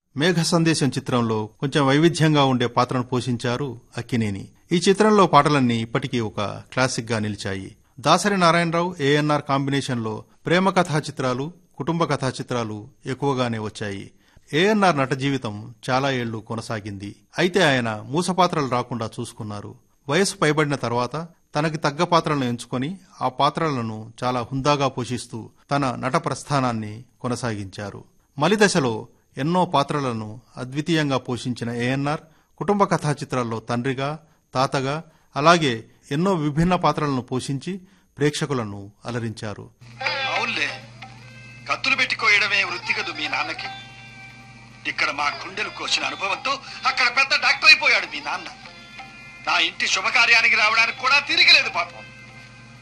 మేఘ సందేశం చిత్రంలో కొంచెం వైవిధ్యంగా ఉండే పాత్రను పోషించారు అక్కినేని ఈ చిత్రంలో పాటలన్నీ ఇప్పటికీ ఒక క్లాసిక్ గా నిలిచాయి దాసరి నారాయణరావు ఏఎన్ఆర్ కాంబినేషన్లో ప్రేమ కథా చిత్రాలు కుటుంబ కథా చిత్రాలు ఎక్కువగానే వచ్చాయి ఏఎన్ఆర్ నట జీవితం చాలా ఏళ్లు కొనసాగింది అయితే ఆయన మూసపాత్రలు రాకుండా చూసుకున్నారు వయసు పైబడిన తర్వాత తనకి తగ్గ పాత్రలను ఎంచుకొని ఆ పాత్రలను చాలా హుందాగా పోషిస్తూ తన నట ప్రస్థానాన్ని కొనసాగించారు మలిదశలో ఎన్నో పాత్రలను అద్వితీయంగా పోషించిన ఏఎన్ఆర్ కుటుంబ కథా చిత్రాల్లో తండ్రిగా తాతగా అలాగే ఎన్నో విభిన్న పాత్రలను పోషించి ప్రేక్షకులను అలరించారు అవునులే కత్తులు పెట్టి కోయడమే వృత్తి కదు మీ నాన్నకి ఇక్కడ మా గుండెలు కోసిన అనుభవంతో అక్కడ పెద్ద డాక్టర్ అయిపోయాడు మీ నాన్న నా ఇంటి శుభకార్యానికి రావడానికి కూడా తిరిగిలేదు పాపం